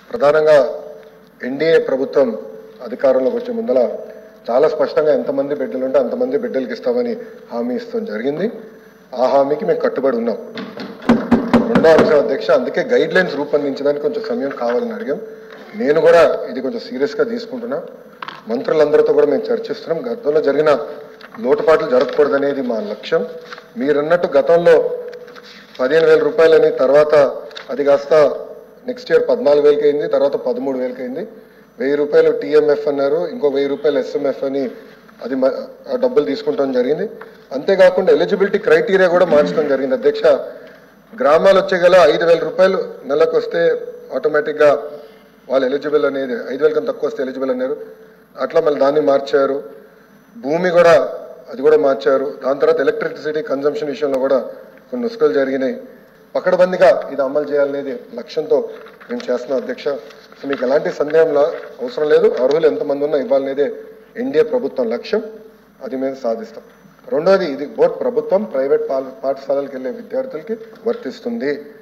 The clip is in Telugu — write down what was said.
ప్రధానంగా ఎన్డీఏ ప్రభుత్వం అధికారంలోకి వచ్చే ముందల చాలా స్పష్టంగా ఎంతమంది బిడ్డలు ఉంటే అంతమంది బిడ్డలకి ఇస్తామని హామీ ఇస్తాం జరిగింది ఆ హామీకి మేము కట్టుబడి ఉన్నాం రెండో అంశం అధ్యక్ష అందుకే గైడ్ లైన్స్ రూపొందించడానికి కొంచెం సమయం కావాలని అడిగాం నేను కూడా ఇది కొంచెం సీరియస్ గా తీసుకుంటున్నా మంత్రులందరితో కూడా మేము చర్చిస్తున్నాం గతంలో జరిగిన లోటుపాట్లు జరగకూడదనేది మా లక్ష్యం మీరన్నట్టు గతంలో పదిహేను వేల రూపాయలని తర్వాత అది కాస్త నెక్స్ట్ ఇయర్ పద్నాలుగు వేలకి అయింది తర్వాత పదమూడు వేలకి అయింది వెయ్యి రూపాయలు టీఎంఎఫ్ అన్నారు ఇంకో వెయ్యి రూపాయలు ఎస్ఎంఎఫ్ అని అది మ- ఆ డబ్బులు తీసుకుంటాం జరిగింది అంతేకాకుండా ఎలిజిబిలిటీ క్రైటీరియా కూడా మార్చడం జరిగింది అధ్యక్ష గ్రామాలు వచ్చే గల ఐదు వేల రూపాయలు నెలకు వస్తే ఆటోమేటిక్గా వాళ్ళు ఎలిజిబుల్ అనేది ఐదు వేల కన్నా తక్కువ వస్తే ఎలిజిబుల్ అన్నారు అట్లా మళ్ళీ దాన్ని మార్చారు భూమి కూడా అది కూడా మార్చారు దాని తర్వాత ఎలక్ట్రిసిటీ కన్జంప్షన్ విషయంలో కూడా కొన్ని నుసుకలు జరిగినాయి పకడ్బందీగా ఇది అమలు చేయాలనేది లక్ష్యంతో మేము చేస్తున్నాం అధ్యక్ష సో మీకు ఎలాంటి సందేహంలో అవసరం లేదు అర్హులు ఎంతమంది ఉన్నా ఇవ్వాలనేదే ఎన్డీఏ ప్రభుత్వం లక్ష్యం అది మేము సాధిస్తాం రెండోది ఇది బోత్ ప్రభుత్వం ప్రైవేట్ పాఠశాలలకు వెళ్ళే విద్యార్థులకి వర్తిస్తుంది